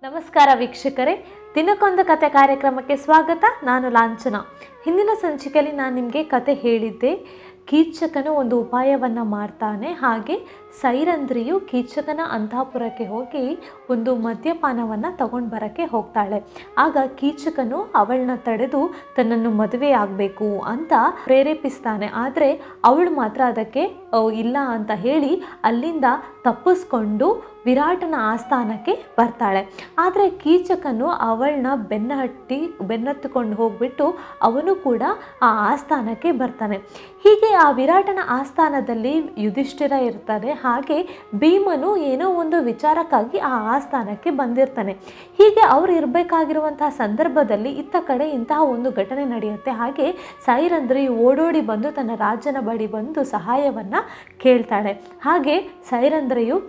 ನಮಸ್ಕಾರ ವೀಕ್ಷಕರೇ ದಿನಕ್ಕೊಂದು ಕತೆ ಕಾರ್ಯಕ್ರಮಕ್ಕೆ ಸ್ವಾಗತ ನಾನು ಲಾಂಛನ ಹಿಂದಿನ ಸಂಚಿಕೆಯಲ್ಲಿ ನಾನು ನಿಮಗೆ ಕತೆ ಹೇಳಿದ್ದೆ ಕೀಚಕನು ಒಂದು ಉಪಾಯವನ್ನು ಮಾಡ್ತಾನೆ ಹಾಗೆ ಸೈರಂಧ್ರಿಯು ಕೀಚಕನ ಅಂತಃಪುರಕ್ಕೆ ಹೋಗಿ ಒಂದು ಮದ್ಯಪಾನವನ್ನು ತಗೊಂಡು ಬರೋಕ್ಕೆ ಹೋಗ್ತಾಳೆ ಆಗ ಕೀಚಕನು ಅವಳನ್ನ ತಡೆದು ತನ್ನನ್ನು ಮದುವೆ ಆಗಬೇಕು ಅಂತ ಪ್ರೇರೇಪಿಸ್ತಾನೆ ಆದರೆ ಅವಳು ಮಾತ್ರ ಅದಕ್ಕೆ ಅ, ಇಲ್ಲ ಅಂತ ಹೇಳಿ ಅಲ್ಲಿಂದ ತಪ್ಪಿಸ್ಕೊಂಡು ವಿರಾಟನ ಆಸ್ಥಾನಕ್ಕೆ ಬರ್ತಾಳೆ ಆದರೆ ಕೀಚಕನು ಅವಳನ್ನ ಬೆನ್ನ ಹಟ್ಟಿ ಬೆನ್ನತ್ತುಕೊಂಡು ಹೋಗ್ಬಿಟ್ಟು ಅವನು ಕೂಡ ಆ ಆಸ್ಥಾನಕ್ಕೆ ಬರ್ತಾನೆ ಹೀಗೆ ಆ ವಿರಾಟನ ಆಸ್ಥಾನದಲ್ಲಿ ಯುಧಿಷ್ಠಿರ ಇರ್ತಾನೆ ಹಾಗೆ ಭೀಮನು ಏನೋ ಒಂದು ವಿಚಾರಕ್ಕಾಗಿ ಆ ಆಸ್ಥಾನಕ್ಕೆ ಬಂದಿರ್ತಾನೆ ಹೀಗೆ ಅವ್ರು ಇರಬೇಕಾಗಿರುವಂತಹ ಸಂದರ್ಭದಲ್ಲಿ ಇತ್ತ ಕಡೆ ಇಂತಹ ಒಂದು ಘಟನೆ ನಡೆಯುತ್ತೆ ಹಾಗೆ ಸೈರಂಧ್ರಿ ಓಡೋಡಿ ಬಂದು ತನ್ನ ರಾಜನ ಬಳಿ ಬಂದು ಸಹಾಯವನ್ನು ಕೇಳ್ತಾಳೆ ಹಾಗೆ ಸೈರಂಧ್ರಿಯು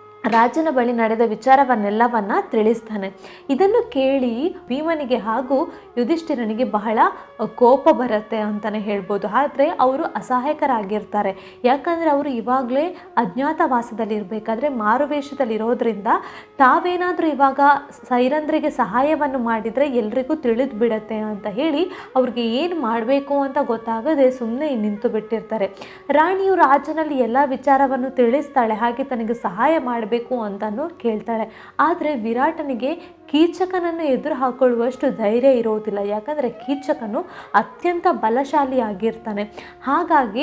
ರಾಜನ ಬಳಿ ನಡೆದ ವಿಚಾರವನ್ನೆಲ್ಲವನ್ನ ತಿಳಿಸ್ತಾನೆ ಇದನ್ನು ಕೇಳಿ ಭೀಮನಿಗೆ ಹಾಗೂ ಯುಧಿಷ್ಠಿರನಿಗೆ ಬಹಳ ಕೋಪ ಬರುತ್ತೆ ಅಂತಲೇ ಹೇಳ್ಬೋದು ಆದರೆ ಅವರು ಅಸಹಾಯಕರಾಗಿರ್ತಾರೆ ಯಾಕಂದರೆ ಅವರು ಇವಾಗಲೇ ಅಜ್ಞಾತವಾಸದಲ್ಲಿ ಇರಬೇಕಾದ್ರೆ ಮಾರುವೇಷದಲ್ಲಿರೋದ್ರಿಂದ ತಾವೇನಾದರೂ ಇವಾಗ ಸೈರಂಧ್ರಿಗೆ ಸಹಾಯವನ್ನು ಮಾಡಿದರೆ ಎಲ್ರಿಗೂ ತಿಳಿದು ಬಿಡತ್ತೆ ಅಂತ ಹೇಳಿ ಅವ್ರಿಗೆ ಏನು ಮಾಡಬೇಕು ಅಂತ ಗೊತ್ತಾಗದೆ ಸುಮ್ಮನೆ ನಿಂತು ಬಿಟ್ಟಿರ್ತಾರೆ ರಾಣಿಯು ರಾಜನಲ್ಲಿ ಎಲ್ಲ ವಿಚಾರವನ್ನು ತಿಳಿಸ್ತಾಳೆ ಹಾಗೆ ತನಗೆ ಸಹಾಯ ಮಾಡಬೇಕು ಅಂತಲೂ ಕೇಳ್ತಾಳೆ ಆದರೆ ವಿರಾಟನಿಗೆ ಕೀಚಕನನ್ನು ಎದುರು ಹಾಕೊಳ್ಳುವಷ್ಟು ಧೈರ್ಯ ಇರೋದಿಲ್ಲ ಯಾಕಂದರೆ ಕೀಚಕನು ಅತ್ಯಂತ ಬಲಶಾಲಿ ಆಗಿರ್ತಾನೆ ಹಾಗಾಗಿ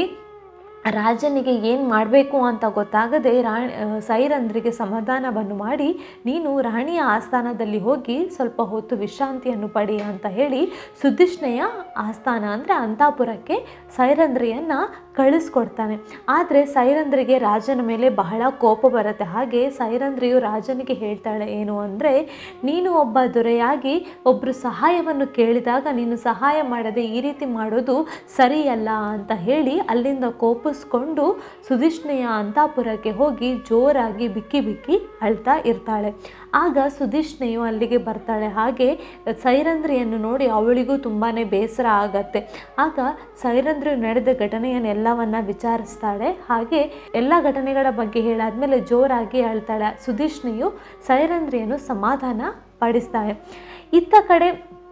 ರಾಜನಿಗೆ ಏನು ಮಾಡಬೇಕು ಅಂತ ಗೊತ್ತಾಗದೆ ರಾಣಿ ಸೈರಂಧ್ರಿಗೆ ಸಮಾಧಾನವನ್ನು ಮಾಡಿ ನೀನು ರಾಣಿಯ ಆಸ್ಥಾನದಲ್ಲಿ ಹೋಗಿ ಸ್ವಲ್ಪ ಹೊತ್ತು ವಿಶ್ರಾಂತಿಯನ್ನು ಪಡಿ ಅಂತ ಹೇಳಿ ಸುಧಿಷ್ಣೆಯ ಆಸ್ಥಾನ ಅಂದರೆ ಅಂತಾಪುರಕ್ಕೆ ಸೈರಂಧ್ರಿಯನ್ನು ಕಳಿಸ್ಕೊಡ್ತಾನೆ ಆದರೆ ಸೈರಂಧ್ರಿಗೆ ರಾಜನ ಮೇಲೆ ಬಹಳ ಕೋಪ ಬರುತ್ತೆ ಹಾಗೆ ಸೈರಂಧ್ರಿಯು ರಾಜನಿಗೆ ಹೇಳ್ತಾಳೆ ಏನು ಅಂದರೆ ನೀನು ಒಬ್ಬ ದೊರೆಯಾಗಿ ಒಬ್ಬರು ಸಹಾಯವನ್ನು ಕೇಳಿದಾಗ ನೀನು ಸಹಾಯ ಮಾಡದೆ ಈ ರೀತಿ ಮಾಡೋದು ಸರಿಯಲ್ಲ ಅಂತ ಹೇಳಿ ಅಲ್ಲಿಂದ ಕೋಪಿಸ್ಕೊಂಡು ಸುಧಿಷ್ಣೆಯ ಅಂತಾಪುರಕ್ಕೆ ಹೋಗಿ ಜೋರಾಗಿ ಬಿಕ್ಕಿ ಬಿಕ್ಕಿ ಅಳ್ತಾ ಇರ್ತಾಳೆ ಆಗ ಸುಧಿಷ್ಣೆಯು ಅಲ್ಲಿಗೆ ಬರ್ತಾಳೆ ಹಾಗೆ ಸೈರಂಧ್ರಿಯನ್ನು ನೋಡಿ ಅವಳಿಗೂ ತುಂಬಾ ಬೇಸರ ಆಗತ್ತೆ ಆಗ ಸೈರಂಧ್ರಿ ನಡೆದ ಘಟನೆಯನ್ನೆಲ್ಲವನ್ನ ವಿಚಾರಿಸ್ತಾಳೆ ಹಾಗೆ ಎಲ್ಲ ಘಟನೆಗಳ ಬಗ್ಗೆ ಹೇಳಾದ್ಮೇಲೆ ಜೋರಾಗಿ ಅಳ್ತಾಳೆ ಸುಧಿಷ್ಣೆಯು ಸೈರಂಧ್ರಿಯನ್ನು ಸಮಾಧಾನ ಪಡಿಸ್ತಾಳೆ ಇತ್ತ ಕಡೆ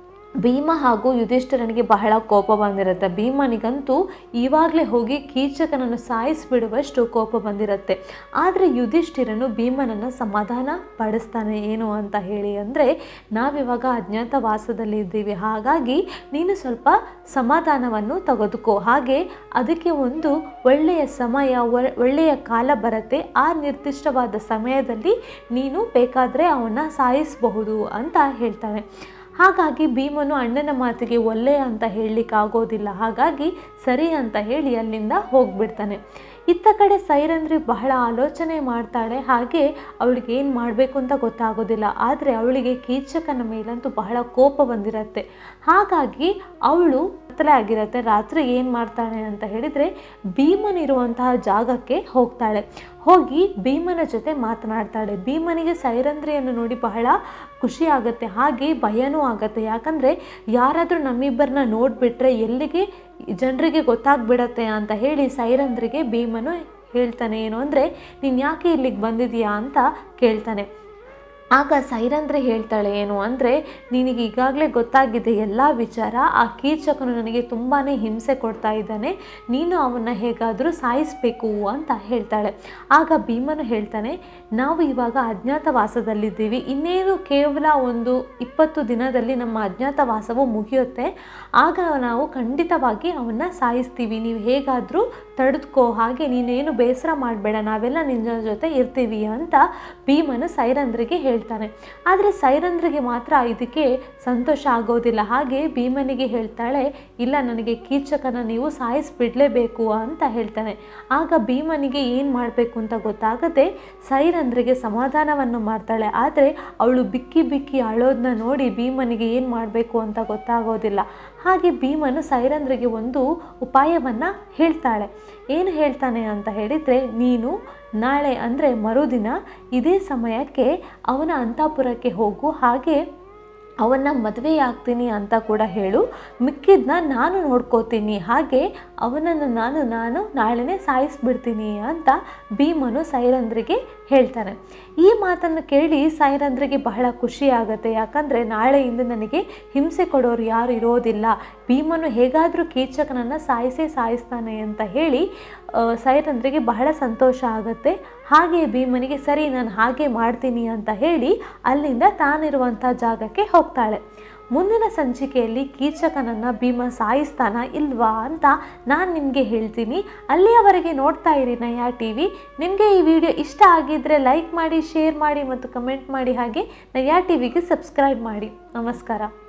ಭೀಮ ಹಾಗೂ ಯುಧಿಷ್ಠಿರನಿಗೆ ಬಹಳ ಕೋಪ ಬಂದಿರುತ್ತೆ ಭೀಮನಿಗಂತೂ ಇವಾಗಲೇ ಹೋಗಿ ಕೀಚಕನನ್ನು ಸಾಯಿಸಿಬಿಡುವಷ್ಟು ಕೋಪ ಬಂದಿರುತ್ತೆ ಆದರೆ ಯುಧಿಷ್ಠಿರನು ಭೀಮನನ್ನು ಸಮಾಧಾನ ಪಡಿಸ್ತಾನೆ ಏನು ಅಂತ ಹೇಳಿ ಅಂದರೆ ನಾವಿವಾಗ ಅಜ್ಞಾತವಾಸದಲ್ಲಿ ಇದ್ದೀವಿ ಹಾಗಾಗಿ ನೀನು ಸ್ವಲ್ಪ ಸಮಾಧಾನವನ್ನು ತೆಗೆದುಕೋ ಹಾಗೆ ಅದಕ್ಕೆ ಒಂದು ಒಳ್ಳೆಯ ಸಮಯ ಒ- ಒಳ್ಳೆಯ ಕಾಲ ಬರುತ್ತೆ ಆ ನಿರ್ದಿಷ್ಟವಾದ ಸಮಯದಲ್ಲಿ ನೀನು ಬೇಕಾದರೆ ಅವನ್ನ ಸಾಯಿಸಬಹುದು ಅಂತ ಹೇಳ್ತಾನೆ ಹಾಗಾಗಿ ಭೀಮನು ಅಣ್ಣನ ಮಾತಿಗೆ ಒಲ್ಲೆ ಅಂತ ಹೇಳಲಿಕ್ಕೆ ಆಗೋದಿಲ್ಲ ಹಾಗಾಗಿ ಸರಿ ಅಂತ ಹೇಳಿ ಅಲ್ಲಿಂದ ಹೋಗ್ಬಿಡ್ತಾನೆ ಇತ್ತ ಕಡೆ ಸೈರಂಧ್ರಿ ಬಹಳ ಆಲೋಚನೆ ಮಾಡ್ತಾಳೆ ಹಾಗೆ ಅವಳಿಗೆ ಏನು ಮಾಡಬೇಕು ಅಂತ ಗೊತ್ತಾಗೋದಿಲ್ಲ ಆದರೆ ಅವಳಿಗೆ ಕೀಚಕನ ಮೇಲಂತೂ ಬಹಳ ಕೋಪ ಬಂದಿರತ್ತೆ ಹಾಗಾಗಿ ಅವಳು ಕತ್ತಲೆ ಆಗಿರತ್ತೆ ರಾತ್ರಿ ಏನು ಮಾಡ್ತಾಳೆ ಅಂತ ಹೇಳಿದರೆ ಭೀಮನಿರುವಂತಹ ಜಾಗಕ್ಕೆ ಹೋಗ್ತಾಳೆ ಹೋಗಿ ಭೀಮನ ಜೊತೆ ಮಾತನಾಡ್ತಾಳೆ ಭೀಮನಿಗೆ ಸೈರಂಧ್ರಿಯನ್ನು ನೋಡಿ ಬಹಳ ಖುಷಿ ಆಗುತ್ತೆ ಹಾಗೆ ಭಯನೂ ಆಗುತ್ತೆ ಯಾಕಂದರೆ ಯಾರಾದರೂ ನಮ್ಮಿಬ್ಬರನ್ನ ನೋಡಿಬಿಟ್ರೆ ಎಲ್ಲಿಗೆ ಜನರಿಗೆ ಗೊತ್ತಾಗ್ಬಿಡತ್ತೆ ಅಂತ ಹೇಳಿ ಸೈರಂಧ್ರಿಗೆ ಭೀಮನು ಹೇಳ್ತಾನೆ ಏನು ಅಂದರೆ ನೀನು ಯಾಕೆ ಇಲ್ಲಿಗೆ ಬಂದಿದೀಯಾ ಅಂತ ಕೇಳ್ತಾನೆ ಆಗ ಸೈರಂಧ್ರೆ ಹೇಳ್ತಾಳೆ ಏನು ಅಂದರೆ ನಿನಗೆ ಈಗಾಗಲೇ ಗೊತ್ತಾಗಿದೆ ಎಲ್ಲ ವಿಚಾರ ಆ ಕೀಚಕನು ನನಗೆ ತುಂಬಾ ಹಿಂಸೆ ಕೊಡ್ತಾ ಇದ್ದಾನೆ ನೀನು ಅವನ್ನ ಹೇಗಾದರೂ ಸಾಯಿಸಬೇಕು ಅಂತ ಹೇಳ್ತಾಳೆ ಆಗ ಭೀಮನು ಹೇಳ್ತಾನೆ ನಾವು ಇವಾಗ ಅಜ್ಞಾತವಾಸದಲ್ಲಿದ್ದೀವಿ ಇನ್ನೇನು ಕೇವಲ ಒಂದು ಇಪ್ಪತ್ತು ದಿನದಲ್ಲಿ ನಮ್ಮ ಅಜ್ಞಾತವಾಸವು ಮುಗಿಯುತ್ತೆ ಆಗ ನಾವು ಖಂಡಿತವಾಗಿ ಅವನ್ನ ಸಾಯಿಸ್ತೀವಿ ನೀವು ಹೇಗಾದರೂ ತಡೆದುಕೋ ಹಾಗೆ ನೀನೇನು ಬೇಸರ ಮಾಡಬೇಡ ನಾವೆಲ್ಲ ನಿನ್ನ ಜೊತೆ ಇರ್ತೀವಿ ಅಂತ ಭೀಮನು ಸೈರಂಧ್ರಿಗೆ ಹೇಳ್ತಾನೆ ಆದರೆ ಸೈರಂಧ್ರಿಗೆ ಮಾತ್ರ ಇದಕ್ಕೆ ಸಂತೋಷ ಆಗೋದಿಲ್ಲ ಹಾಗೆ ಭೀಮನಿಗೆ ಹೇಳ್ತಾಳೆ ಇಲ್ಲ ನನಗೆ ಕೀಚಕನ ನೀವು ಸಾಯಿಸ್ಬಿಡ್ಲೇಬೇಕು ಅಂತ ಹೇಳ್ತಾನೆ ಆಗ ಭೀಮನಿಗೆ ಏನು ಮಾಡಬೇಕು ಅಂತ ಗೊತ್ತಾಗದೆ ಸೈರಂಧ್ರಿಗೆ ಸಮಾಧಾನವನ್ನು ಮಾಡ್ತಾಳೆ ಆದರೆ ಅವಳು ಬಿಕ್ಕಿ ಬಿಕ್ಕಿ ಅಳೋದನ್ನ ನೋಡಿ ಭೀಮನಿಗೆ ಏನು ಮಾಡಬೇಕು ಅಂತ ಗೊತ್ತಾಗೋದಿಲ್ಲ ಹಾಗೆ ಭೀಮನು ಸೈರಂಧ್ರಿಗೆ ಒಂದು ಉಪಾಯವನ್ನು ಹೇಳ್ತಾಳೆ ಏನು ಹೇಳ್ತಾನೆ ಅಂತ ಹೇಳಿದರೆ ನೀನು ನಾಳೆ ಅಂದರೆ ಮರುದಿನ ಇದೇ ಸಮಯಕ್ಕೆ ಅವನ ಅಂತಃಪುರಕ್ಕೆ ಹೋಗು ಹಾಗೆ ಅವನ್ನ ಮದುವೆ ಆಗ್ತೀನಿ ಅಂತ ಕೂಡ ಹೇಳು ಮಿಕ್ಕಿದ್ನ ನಾನು ನೋಡ್ಕೋತೀನಿ ಹಾಗೆ ಅವನನ್ನು ನಾನು ನಾನು ನಾಳೆನೇ ಸಾಯಿಸ್ಬಿಡ್ತೀನಿ ಅಂತ ಭೀಮನು ಸೈರಂದ್ರಿಗೆ ಹೇಳ್ತಾನೆ ಈ ಮಾತನ್ನು ಕೇಳಿ ಸೈರಂದ್ರಿಗೆ ಬಹಳ ಖುಷಿ ಆಗುತ್ತೆ ಯಾಕಂದರೆ ನಾಳೆಯಿಂದ ನನಗೆ ಹಿಂಸೆ ಕೊಡೋರು ಯಾರು ಇರೋದಿಲ್ಲ ಭೀಮನು ಹೇಗಾದರೂ ಕೀಚಕನನ್ನು ಸಾಯಿಸೇ ಸಾಯಿಸ್ತಾನೆ ಅಂತ ಹೇಳಿ ಆ, ಸೈರಂದ್ರಿಗೆ ಬಹಳ ಸಂತೋಷ ಆಗುತ್ತೆ ಹಾಗೆ ಭೀಮನಿಗೆ ಸರಿ ನಾನು ಹಾಗೆ ಮಾಡ್ತೀನಿ ಅಂತ ಹೇಳಿ ಅಲ್ಲಿಂದ ತಾನಿರುವಂಥ ಜಾಗಕ್ಕೆ ಹೋಗ್ತಾಳೆ ಮುಂದಿನ ಸಂಚಿಕೆಯಲ್ಲಿ ಕೀಚಕನನ್ನು ಭೀಮ ಸಾಯಿಸ್ತಾನ ಇಲ್ವಾ ಅಂತ ನಾನು ನಿಮಗೆ ಹೇಳ್ತೀನಿ ಅಲ್ಲಿಯವರೆಗೆ ನೋಡ್ತಾ ಇರಿ ನಯಾ ಟಿ ವಿ ನಿಮಗೆ ಈ ವಿಡಿಯೋ ಇಷ್ಟ ಆಗಿದ್ದರೆ ಲೈಕ್ ಮಾಡಿ ಶೇರ್ ಮಾಡಿ ಮತ್ತು ಕಮೆಂಟ್ ಮಾಡಿ ಹಾಗೆ ನಯಾ ಟಿ ವಿಗೆ ಸಬ್ಸ್ಕ್ರೈಬ್ ಮಾಡಿ ನಮಸ್ಕಾರ